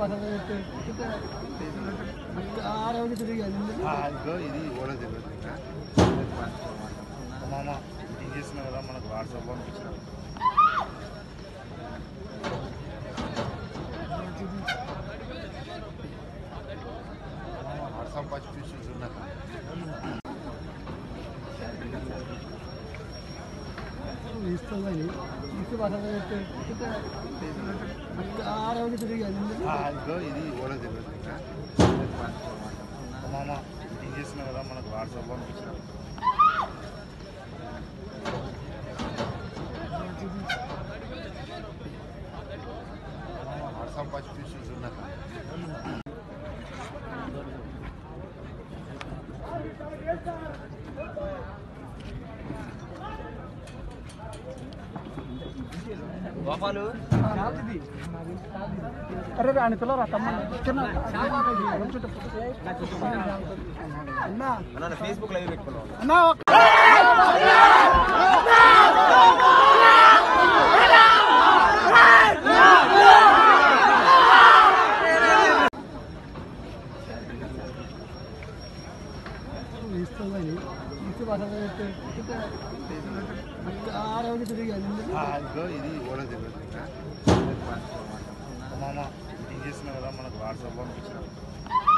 ఆరోగ్య తిరిగి ఇదిగో ఇది ఓలా తెలియదు ఇంకా మామ ఏం చేసిన కదా మనకు వాట్సాప్ పంపించిన వాట్సాప్ పంపించి చూస్తున్నారు ఇస్తుందని ఇసు ఆరోగ్య తిరిగి ఇదిగో ఇది ఓలా తెలియదు ఇంకా మామ ఏం చేసిన కదా మనకు వాట్సాప్ పంపించిన వాట్సాప్ పంపించి చూస్తున్నారు అరే రాని పిల్లరా తమ్ముడు చిన్న అన్నా ఫేస్బుక్ లైవ్ పెట్టుకున్నాం అన్నా ఇస్తుందని ఇసు ఆరోగ్య తిరిగి ఇదిగో ఇది ఓలా తెలియదు ఇంకా మామ ఏం చేసిన కదా మనకు వాట్సాప్ పంపించిన